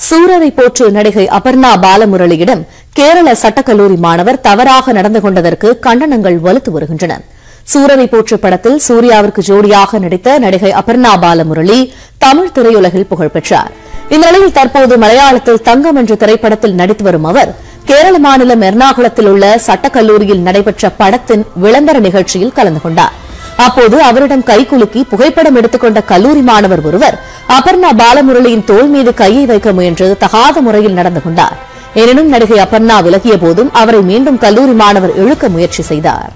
சூரரை போற்று நடிகை அபர்ணா பாலமுரளியிடம் கேரள சட்டக்கல்லூரி மாணவர் தவறாக நடந்து கொண்டதற்கு கண்டனங்கள் வலுத்து வருகின்றன சூரரை போற்று படத்தில் சூர்யாவிற்கு ஜோடியாக நடித்த நடிகை அபர்ணா பாலமுரளி தமிழ் திரையுலகில் புகழ் பெற்றார் இந்த நிலையில் தற்போது மலையாளத்தில் தங்கம் என்ற திரைப்படத்தில் நடித்து வரும் அவர் கேரள மாநிலம் எர்ணாகுளத்தில் உள்ள சட்டக்கல்லூரியில் நடைபெற்ற படத்தின் விளம்பர நிகழ்ச்சியில் கலந்து கொண்டார் அப்போது அவரிடம் கைகுலுக்கி புகைப்படம் எடுத்துக்கொண்ட கல்லூரி மாணவர் ஒருவர் அபர்ணா பாலமுரளியின் தோள் மீது கையை வைக்க முயன்று தகாத முறையில் நடந்து கொண்டார் எனினும் நடிகை அபர்ணா விலகிய போதும் அவரை மீண்டும் கல்லூரி மாணவர் இழுக்க முயற்சி செய்தார்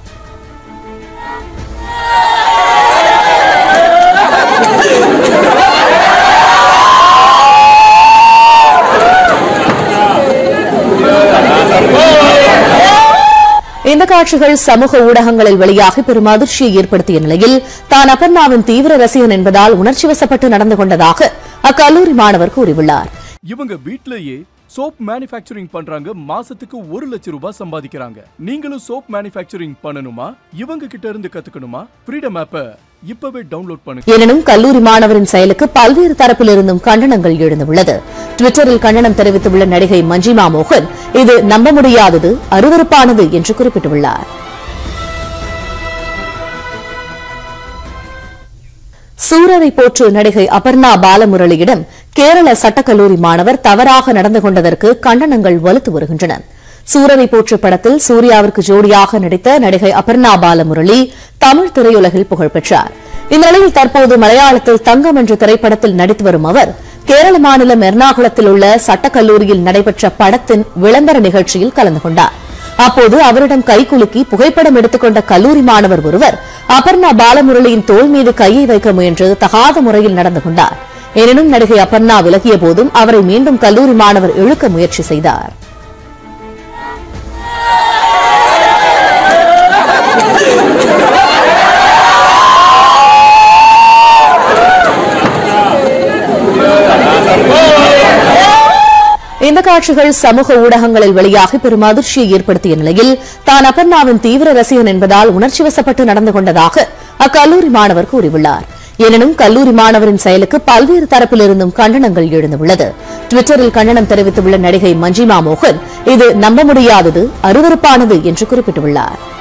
இந்த காட்சிகள் சமூக ஊடகங்களில் வெளியாகி பெரும் அதிர்ச்சியை ஏற்படுத்திய நிலையில் தான் அபர்ணாவின் தீவிர ரசிகன் என்பதால் உணர்ச்சி வசப்பட்டு நடந்து கொண்டதாக அக்கல்லூரி மாணவர் கூறியுள்ளார் இவங்க வீட்லயே சோப் மேனுஃபேக்சரிங் பண்றாங்க மாசத்துக்கு ஒரு லட்சம் ரூபாய் சம்பாதிக்கிறாங்க நீங்களும் சோப் மேனுஃபேக்சரிங் பண்ணணுமா இவங்க கிட்ட இருந்து கத்துக்கணுமா ஃப்ரீடம் ஆப்ப இப்பவே டவுன்லோட் பண்ணுங்க எனினும் கல்லூரி மாணவரின் செயலுக்கு பல்வேறு தரப்பிலிருந்தும் கண்டனங்கள் எழுந்துள்ளது டுவிட்டரில் கண்டனம் தெரிவித்துள்ள நடிகை மஞ்சிமா மோகன் இது நம்ப முடியாதது அருவருப்பானது என்று குறிப்பிட்டுள்ளார் சூரரை போற்று நடிகை அபர்ணா பாலமுரளியிடம் கேரள சட்டக்கல்லூரி மாணவர் தவறாக நடந்து கொண்டதற்கு கண்டனங்கள் வலுத்து வருகின்றன சூரரை போற்று படத்தில் சூர்யாவிற்கு ஜோடியாக நடித்த நடிகை அபர்ணா பாலமுரளி தமிழ் திரையுலகில் புகழ் பெற்றார் இந்த நிலையில் தற்போது மலையாளத்தில் தங்கம் என்ற திரைப்படத்தில் நடித்து வரும் அவர் கேரள மாநிலம் எர்ணாகுளத்தில் உள்ள சட்டக்கல்லூரியில் நடைபெற்ற படத்தின் விளம்பர நிகழ்ச்சியில் கலந்து கொண்டார் அப்போது அவரிடம் கைகுலுக்கி புகைப்படம் எடுத்துக்கொண்ட கல்லூரி மாணவர் ஒருவர் அபர்ணா பாலமுரளியின் தோள் மீது கையை வைக்க முயன்று தகாத முறையில் நடந்து கொண்டார் எனினும் நடிகை அபர்ணா விலகிய போதும் அவரை மீண்டும் கல்லூரி மாணவர் இழுக்க முயற்சி செய்தார் இந்த காட்சிகள் சமூக ஊடகங்களில் வெளியாகி பெரும் அதிர்ச்சியை ஏற்படுத்திய நிலையில் தான் அபர்ணாவின் தீவிர ரசிகன் என்பதால் உணர்ச்சி வசப்பட்டு நடந்து கொண்டதாக அக்கல்லூரி மாணவர் கூறியுள்ளார் எனினும் கல்லூரி மாணவரின் செயலுக்கு பல்வேறு தரப்பிலிருந்தும் கண்டனங்கள் எழுந்துள்ளது டுவிட்டரில் கண்டனம் தெரிவித்துள்ள நடிகை மஞ்சிமா மோகன் இது நம்ப முடியாதது அருவருப்பானது என்று குறிப்பிட்டுள்ளார்